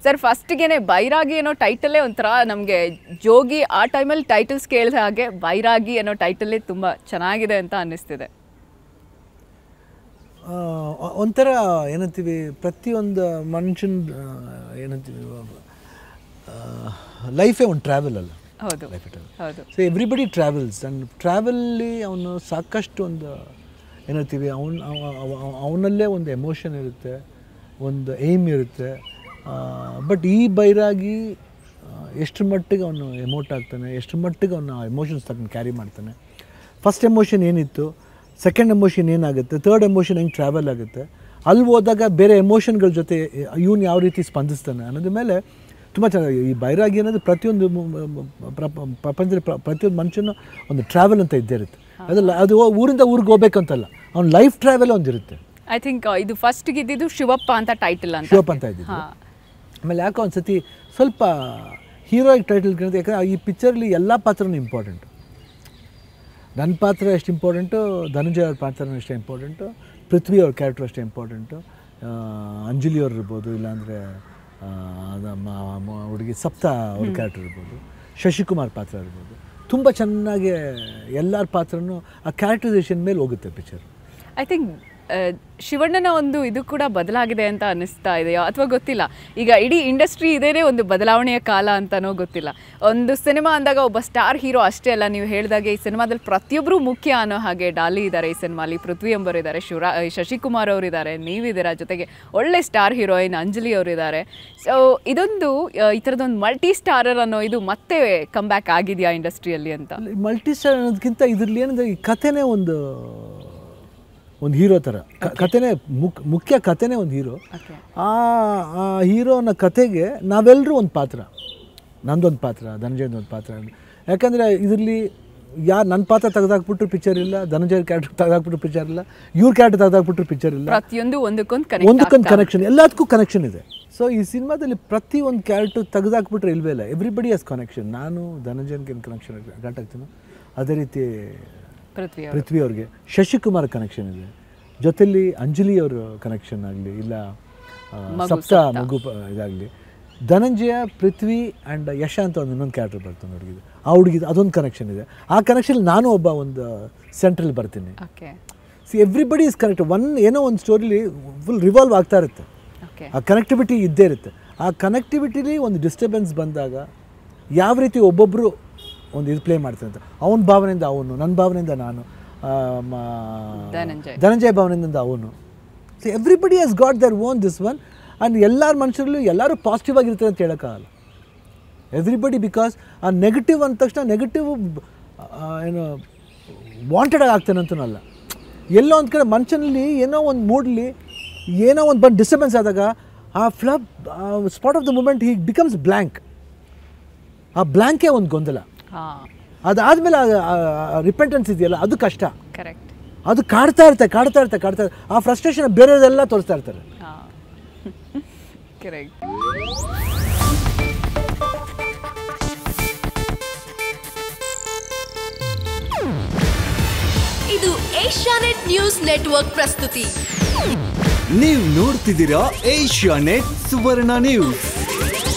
Sir ಫಸ್ಟ್ಗೆನೆ ಬೈರಾಗಿ ಅನ್ನೋ ಟೈಟಲೇ ಒಂಥರ ನಮಗೆ ಜೋಗಿ ಆ ಟೈಮಲ್ಲಿ ಟೈಟಲ್ಸ್ ಕೇಳಿದ ಹಾಗೆ ಬೈರಾಗಿ ಅನ್ನೋ ಟೈಟಲೇ ತುಂಬ ಚೆನ್ನಾಗಿದೆ ಅಂತ ಅನ್ನಿಸ್ತಿದೆ ಆ, ಒಂಥರ ಏನಂತೀವಿ ಪ್ರತಿಯೊಂದು ಮನುಷ್ಯನ ಏನಂತೀವಿ ಲೈಫೇ ಒಂದು ಟ್ರಾವೆಲ್ ಅಲ್ಲ ಹೌದು ಲೈಫ್ ಟ್ರಾವೆಲ್ ಹೌದು ಸೊ ಎವ್ರಿಬಡಿ ಟ್ರಾವೆಲ್ಸ್ ಆ್ಯಂಡ್ ಟ್ರಾವೆಲ್ಲಿ ಅವನು ಸಾಕಷ್ಟು ಒಂದು ಏನಂತೀವಿ ಅವನ ಅವನಲ್ಲೇ ಒಂದು ಎಮೋಷನ್ ಇರುತ್ತೆ ಒಂದು ಏಮ್ ಇರುತ್ತೆ ಬಟ್ ಈ ಬೈರಾಗಿ ಆ, ಎಷ್ಟು ಮಟ್ಟಿಗೆ ಅವನು ಎಮೋಟ್ ಆಗ್ತಾನೆ ಎಷ್ಟು ಮಟ್ಟಿಗೆ ಅವನು ಎಮೋಷನ್ಸ್ ತಗೊಂಡು ಕ್ಯಾರಿ ಮಾಡ್ತಾನೆ ಫಸ್ಟ್ ಎಮೋಷನ್ ಏನಿತ್ತು ಸೆಕೆಂಡ್ ಎಮೋಷನ್ ಏನಾಗುತ್ತೆ ತರ್ಡ್ ಎಮೋಷನ್ ಹೆಂಗೆ ಟ್ರಾವೆಲ್ ಆಗುತ್ತೆ ಅಲ್ಲಿ ಹೋದಾಗ ಬೇರೆ ಎಮೋಷನ್ಗಳ ಜೊತೆ ಇವನು ಯಾವ ರೀತಿ ಸ್ಪಂದಿಸ್ತಾನೆ ಅನ್ನೋದ್ರ ಮೇಲೆ ತುಂಬ ಚೆನ್ನಾಗಿ ಈ ಬೈರಾಗಿ ಅನ್ನೋದು ಪ್ರತಿಯೊಂದು ಮ- ಮ- ಮ- ಪ್ರಪ- ಪ್ರಪಂಚದ ಪ್ರ- ಪ್ರತಿಯೊಂದು ಮನುಷ್ಯನ ಒಂದು ಟ್ರಾವೆಲ್ ಅಂತ ಇದ್ದೇ ಇರುತ್ತೆ ಅದಲ್ಲ ಅದು ಊರಿಂದ ಊರಿಗೆ ಹೋಗ್ಬೇಕಂತಲ್ಲ ಅವ್ನ ಲೈಫ್ ಟ್ರಾವೆಲ್ ಒಂದಿರುತ್ತೆ ಐ ಥಿಂಕ್ ಇದು ಫಸ್ಟ್ಗೆ ಇದ್ದಿದ್ದು ಶಿವಪ್ಪ ಅಂತ ಟೈಟಲ್ ಅಂತ ಶಿವಪ್ಪ ಅಂತ ಇದ್ದಿದ್ದು ಹಾ. ಆಮೇಲೆ ಯಾಕೋ ಒಂದು ಸತಿ ಸ್ವಲ್ಪ ಹೀರೋಯಿಕ್ ಟೈಟಲ್ ಕೇಳಿದ್ರೆ ಯಾಕಂದ್ರೆ ಈ ಪಿಕ್ಚರ್ಲಿ ಎಲ್ಲ ಪಾತ್ರನೂ ಇಂಪಾರ್ಟೆಂಟು ನನ್ನ ಪಾತ್ರ ಎಷ್ಟು ಇಂಪಾರ್ಟೆಂಟು ಧನಂಜಯ ಅವ್ರ ಪಾತ್ರನೂ ಅಷ್ಟೇ ಇಂಪಾರ್ಟೆಂಟು ಪೃಥ್ವಿ ಅವ್ರ ಕ್ಯಾರೆಕ್ಟರ್ ಅಷ್ಟೇ ಇಂಪಾರ್ಟೆಂಟು ಅಂಜಲಿ ಅವ್ರು ಇರ್ಬೋದು ಇಲ್ಲಾಂದರೆ ಹುಡುಗಿ ಸಪ್ತ ಅವ್ರ ಕ್ಯಾರೆಕ್ಟರ್ ಇರ್ಬೋದು ಶಶಿಕುಮಾರ್ ಪಾತ್ರ ಇರ್ಬೋದು ತುಂಬ ಚೆನ್ನಾಗಿ ಎಲ್ಲರ ಪಾತ್ರನೂ ಆ ಕ್ಯಾರೆಕ್ಟರೈಸೇಷನ್ ಮೇಲೆ ಹೋಗುತ್ತೆ ಪಿಕ್ಚರ್ ಐ ಥಿಂಕ್ ಶಿವಣ್ಣನ ಒಂದು ಇದು ಕೂಡ ಬದಲಾಗಿದೆ ಅಂತ ಅನ್ನಿಸ್ತಾ ಇದೆಯೋ ಅಥವಾ ಗೊತ್ತಿಲ್ಲ ಈಗ ಇಡೀ ಇಂಡಸ್ಟ್ರಿ ಇದೇನೇ ಒಂದು ಬದಲಾವಣೆಯ ಕಾಲ ಅಂತನೋ ಗೊತ್ತಿಲ್ಲ ಒಂದು ಸಿನಿಮಾ ಅಂದಾಗ ಒಬ್ಬ ಸ್ಟಾರ್ ಹೀರೋ ಅಷ್ಟೇ ಅಲ್ಲ ನೀವು ಹೇಳಿದಾಗೆ ಈ ಸಿನಿಮಾದಲ್ಲಿ ಪ್ರತಿಯೊಬ್ಬರು ಮುಖ್ಯ ಅನ್ನೋ ಹಾಗೆ ಡಾಲಿ ಇದ್ದಾರೆ ಈ ಸಿನಿಮಾಲಿ ಪೃಥ್ವಿ ಎಂಬರು ಇದ್ದಾರೆ ಶಿವರಾ ಶಶಿಕುಮಾರ್ ಅವರಿದ್ದಾರೆ ನೀವಿದ್ದೀರಾ ಜೊತೆಗೆ ಒಳ್ಳೆ ಸ್ಟಾರ್ ಹೀರೋಯಿನ್ ಅಂಜಲಿ ಅವರಿದ್ದಾರೆ ಸೊ ಇದೊಂದು ಆ, ಈ ಥರದೊಂದು ಮಲ್ಟಿ ಸ್ಟಾರರ್ ಅನ್ನೋ ಇದು ಮತ್ತೆ ಕಮ್ ಬ್ಯಾಕ್ ಆಗಿದೆಯಾ ಇಂಡಸ್ಟ್ರಿಯಲ್ಲಿ ಅಂತ ಮಲ್ಟಿ ಸ್ಟಾರ್ ಅನ್ನೋದಕ್ಕಿಂತ ಇದ್ರಲ್ಲಿ ಏನಂದ್ರೆ ಈ ಕಥೆನೇ ಒಂದು ಒಂದು ಹೀರೋ ಥರ ಕ- ಕಥೆನೇ ಮುಕ್ ಮುಖ್ಯ ಕಥೆನೇ ಒಂದು ಹೀರೋ ಓಕೆ ಆ ಆ ಹೀರೋನ ಕಥೆಗೆ ನಾವೆಲ್ಲರೂ ಒಂದು ಪಾತ್ರ ನಂದೊಂದು ಪಾತ್ರ ಧನಂಜಯದ ಒಂದು ಪಾತ್ರ ಯಾಕಂದರೆ ಇದರಲ್ಲಿ ಯಾರು ನನ್ನ ಪಾತ್ರ ತೆಗೆದಾಕ್ಬಿಟ್ರು ಪಿಕ್ಚರ್ ಇಲ್ಲ ಧನಂಜಯ ಕ್ಯಾರೆಕ್ಟರ್ ತೆಗೆದಾಕ್ಬಿಟ್ರು ಪಿಕ್ಚರ್ ಇಲ್ಲ ಇವ್ರ ಕ್ಯಾರೆಕ್ಟರ್ ತೆಗೆದಾಕ್ಬಿಟ್ರು ಪಿಕ್ಚರ್ ಇಲ್ಲ ಪ್ರತಿಯೊಂದು ಒಂದಕ್ಕೊಂದು ಕನೆಕ್ಟ್ ಒಂದಕ್ಕೊಂದು ಕನೆಕ್ಷನ್ ಎಲ್ಲದಕ್ಕೂ ಕನೆಕ್ಷನ್ ಇದೆ ಸೊ ಈ ಸಿನಿಮಾದಲ್ಲಿ ಪ್ರತಿ ಒಂದು ಕ್ಯಾರೆಕ್ಟರ್ ತೆಗೆದಾಕ್ಬಿಟ್ರೆ ಇಲ್ವೇ ಇಲ್ಲ ಎವ್ರಿಬಡಿ ಹಸ್ ಕನೆಕ್ಷನ್ ನಾನು ಧನಂಜಯನ್ಗೆ ಏನು ಕನೆಕ್ಷನ್ ಗಂಟ ಆಗ್ತೀನೋ ಅದೇ ರೀತಿ ಪೃಥ್ವಿ ಅವರು ಪೃಥ್ವಿ ಅವ್ರಿಗೆ ಶಶಿಕುಮಾರ್ ಕನೆಕ್ಷನ್ ಇದೆ ಜೊತೆಲಿ ಅಂಜಲಿ ಅವ್ರ ಕನೆಕ್ಷನ್ ಆಗಲಿ ಇಲ್ಲ ಆ, ಸಪ್ತ ಮಗು ಪ- ಇದಾಗಲಿ ಧನಂಜಯ ಪೃಥ್ವಿ ಆ್ಯಂಡ್ ಯಶ ಅಂತ ಒಂದು ಇನ್ನೊಂದು ಕ್ಯಾರೆಕ್ಟರ್ ಬರ್ತಾನೆ ಹುಡುಗಿದು ಆ ಹುಡುಗಿದು ಅದೊಂದು ಕನೆಕ್ಷನ್ ಇದೆ ಆ ಕನೆಕ್ಷನ್ ನಾನು ಒಬ್ಬ ಒಂದು ಸೆಂಟ್ರಲ್ಲಿ ಬರ್ತೀನಿ okay see everybody is connect on ಏನೋ ಒಂದು ಸ್ಟೋರಿಲಿ ಫುಲ್ ರಿವಾಲ್ವ್ ಆಗ್ತಾ ಇರುತ್ತೆ ಓಕೆ ಆ ಕನೆಕ್ಟಿವಿಟಿ ಇದ್ದೇ ಇರುತ್ತೆ ಆ ಕನೆಕ್ಟಿವಿಟಿಲಿ ಒಂದು ಡಿಸ್ಟರ್ಬೆನ್ಸ್ ಬಂದಾಗ ಯಾವ ರೀತಿ ಒಬ್ಬೊಬ್ಬರು ಒಂದು ಇದು ಪ್ಲೇ ಮಾಡ್ತಾರೆ ಅಂತ ಅವನ ಭಾವನೆಯಿಂದ ಅವನು ನನ್ನ ಭಾವನೆಯಿಂದ ನಾನು ಆ, ಮ- ಧನಂಜಯ್. ಧನಂಜಯ ಭಾವನೆಯಿಂದ ಅವನು so everybody has got their own this one and ಎಲ್ಲರ ಮನುಷ್ಯರಲ್ಲೂ ಎಲ್ಲರೂ ಪಾಸಿಟಿವ್ ಆಗಿರ್ತಾರೆ ಅಂತ ಹೇಳೋಕ್ಕಾಗಲ್ಲ ಎವ್ರಿಬಡಿ ಬಿಕಾಸ್ ಆ ನೆಗೆಟಿವ್ ಅಂದ ತಕ್ಷಣ ನೆಗೆಟಿವ್ ಏನು ವಾಂಟೆಡ್ ಆಗ್ತಾನೆ ಅಂತನಲ್ಲ ಎಲ್ಲೋ ಒಂದು ಕಡೆ ಮನುಷ್ಯನಲ್ಲಿ ಏನೋ ಒಂದು ಮೂಡ್ಲಿ ಏನೋ ಒಂದು ಬಂದು ಡಿಸ್ಟರ್ಬೆನ್ಸ್ ಆದಾಗ ಆ flub spot of the moment he becomes blank ಆ ಬ್ಲ್ಯಾಂಕೇ ಒಂದು ಗೊಂದಲ ಹಾಂ ಅದಾದಮೇಲೆ ರಿಪೆಂಟೆನ್ಸ್ ಇದೆಯಲ್ಲ ಅದು ಕಷ್ಟ ಕರೆಕ್ಟ್ ಅದು ಕಾಡ್ತಾ ಇರುತ್ತೆ ಕಾಡ್ತಾ ಇರುತ್ತೆ ಕಾಡ್ತಾ ಇರುತ್ತೆ ಆ ಫ್ರಸ್ಟ್ರೇಷನ್ ಬೇರೆಯವರೆಲ್ಲ ತೋರಿಸ್ತಾ ಇರ್ತಾರೆ ಹಾಂ ಕರೆಕ್ಟ್ ಇದು ಏಷ್ಯಾನೆಟ್ ನ್ಯೂಸ್ ನೆಟ್ವರ್ಕ್ ಪ್ರಸ್ತುತಿ ನೀವು ನೋಡ್ತಿದ್ದೀರಾ ಏಷ್ಯಾ ನೆಟ್ ಸುವರ್ಣ ನ್ಯೂಸ್